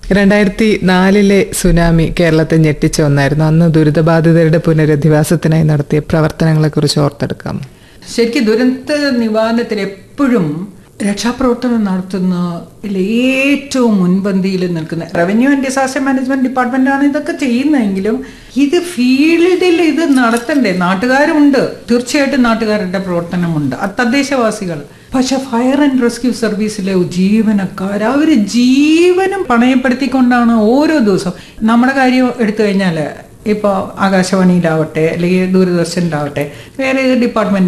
രണ്ടായിരത്തി നാലിലെ സുനാമി കേരളത്തെ ഞെട്ടിച്ച ഒന്നായിരുന്നു അന്ന് ദുരിതബാധിതരുടെ പുനരധിവാസത്തിനായി നടത്തിയ പ്രവർത്തനങ്ങളെക്കുറിച്ച് ഓർത്തെടുക്കാം ശരിക്കും ദുരന്ത നിവാരണത്തിൽ എപ്പോഴും രക്ഷാപ്രവർത്തനം നടത്തുന്നതിൽ ഏറ്റവും മുൻപന്തിയിൽ നിൽക്കുന്ന revenue and disaster management department ആണ് ഇതൊക്കെ ചെയ്യുന്നതെങ്കിലും ഇത് ഫീൽഡിൽ ഇത് നടത്തണ്ടേ നാട്ടുകാരുണ്ട് തീർച്ചയായിട്ടും നാട്ടുകാരുടെ പ്രവർത്തനമുണ്ട് അത് തദ്ദേശവാസികൾ പക്ഷെ ഫയർ ആൻഡ് റെസ്ക്യൂ സർവീസിലെ ജീവനക്കാർ അവർ ജീവനും പണയപ്പെടുത്തിക്കൊണ്ടാണ് ഓരോ ദിവസവും നമ്മുടെ കാര്യം എടുത്തു കഴിഞ്ഞാൽ ഇപ്പോൾ ആകാശവാണിയിലാവട്ടെ അല്ലെങ്കിൽ ദൂരദർശനിലാവട്ടെ വേറെ ഏത് ഡിപ്പാർട്ട്മെന്റ്